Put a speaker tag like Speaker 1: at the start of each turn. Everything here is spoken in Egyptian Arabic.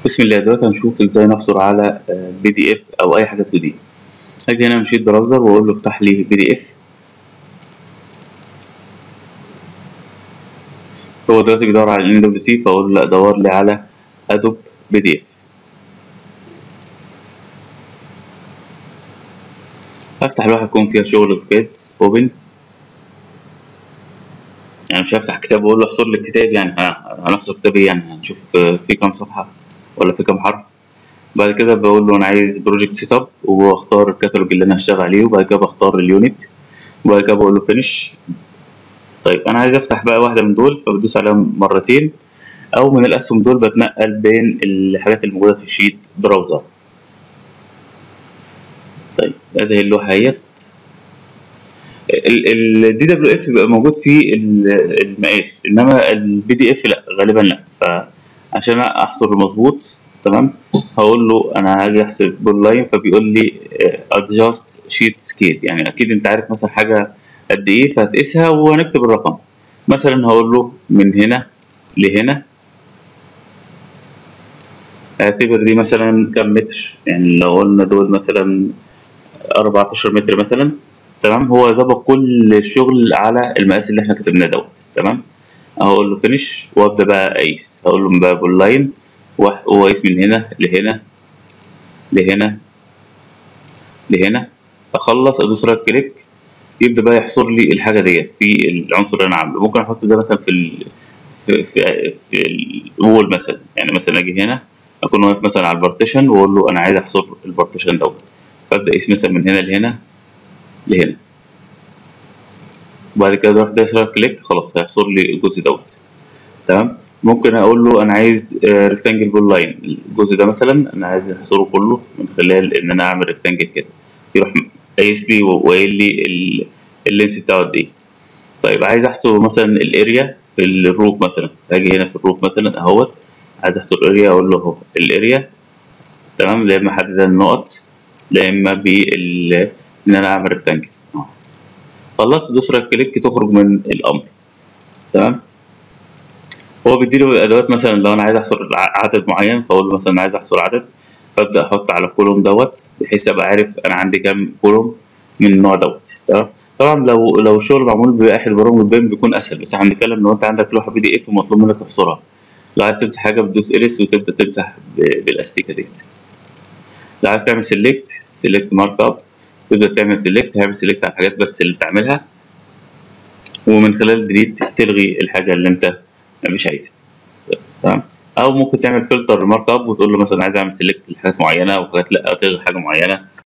Speaker 1: بسم الله دلوقتي هنشوف ازاي نحصل على بي دي اف او اي حاجه 2 دي هاجي هنا من شيت براوزر واقول له افتح لي بي دي اف هو دلوقتي بيدور على ان دبليو سي فاقول له لا دور لي على ادوب بي دي اف هفتح لوحه يكون فيها شغل في بيت اوبن يعني مش هفتح كتاب واقول له احصر لي الكتاب يعني هنحصر كتاب ايه يعني هنشوف في كام صفحه ولا في كام حرف بعد كده بقول له انا عايز بروجكت سيت اب وبختار الكتالوج اللي انا هشتغل عليه وبعد كده بختار اليونت وبعد كده بقول له فينش طيب انا عايز افتح بقى واحده من دول فبدوس عليها مرتين او من الاسهم دول بتنقل بين الحاجات الموجوده في الشيت براوزر طيب ادي اللوحه اهيت الدي دبليو اف بيبقى موجود فيه المقاس انما البي دي اف لا غالبا لا فعشان احصر مظبوط تمام هقول له انا هاجي احسب بول لاين فبيقول لي ادجاست شيت سكيل يعني اكيد انت عارف مثلا حاجه قد ايه فهتقيسها وهنكتب الرقم مثلا هقول له من هنا لهنا اعتبر دي مثلا كام متر يعني لو قلنا دول مثلا 14 متر مثلا تمام هو ظبط كل الشغل على المقاس اللي احنا كتبناه دوت تمام هقول له فينش وابدا بقى اقيس هقول له بقى بول لاين واقيس من هنا لهنا لهنا لهنا اخلص ادوس رايت كليك يبدا بقى يحصر لي الحاجه ديت في العنصر اللي انا عامله ممكن احط ده مثلا في ال في في, في الوول مثلا يعني مثلا اجي هنا اكون واقف مثلا على البارتيشن واقول له انا عايز احصر البارتيشن دوت فابدا اقيس مثلا من هنا لهنا لهنا وبعد كده اروح دايس رايت كليك خلاص هيحصر لي الجزء دوت تمام ممكن اقول له انا عايز ريكتانجل بول لاين الجزء ده مثلا انا عايز احصره كله من خلال ان انا اعمل ريكتانجل كده يروح قايس لي وقايل لي اللينس بتاعه قد ايه طيب عايز احصر مثلا الاريا في الروف مثلا اجي هنا في الروف مثلا اهوت عايز احصر الاريا اقول له اهو الاريا تمام لا اما احدد النقط لا اما بال ان انا اعمل ريكتانجل خلصت دوس رايت كليك تخرج من الامر تمام هو بيديله الادوات مثلا لو انا عايز احصر عدد معين فاقول له مثلا عايز احصر عدد فابدا احط على الكولوم دوت بحيث ابقى عارف انا عندي كام كولوم من النوع دوت تمام طبعا لو لو الشغل معمول باحد برامج البيم بيكون اسهل بس احنا بنتكلم لو انت عندك لوحه بي دي اف ومطلوب منك تحصرها لو عايز تمسح حاجه بتدوس اريس وتبدا تمسح بالاستيكه ديت لو عايز تعمل سيلكت سيلكت مارك اب تبدا تعمل سيلكت هعمل سيلكت على الحاجات بس اللي بتعملها ومن خلال ديليت تلغي الحاجه اللي انت مش عايزها تمام او ممكن تعمل فلتر مارك اب وتقول له مثلا عايز اعمل سيلكت لحاجات معينه وحاجات لا تلغي حاجه معينه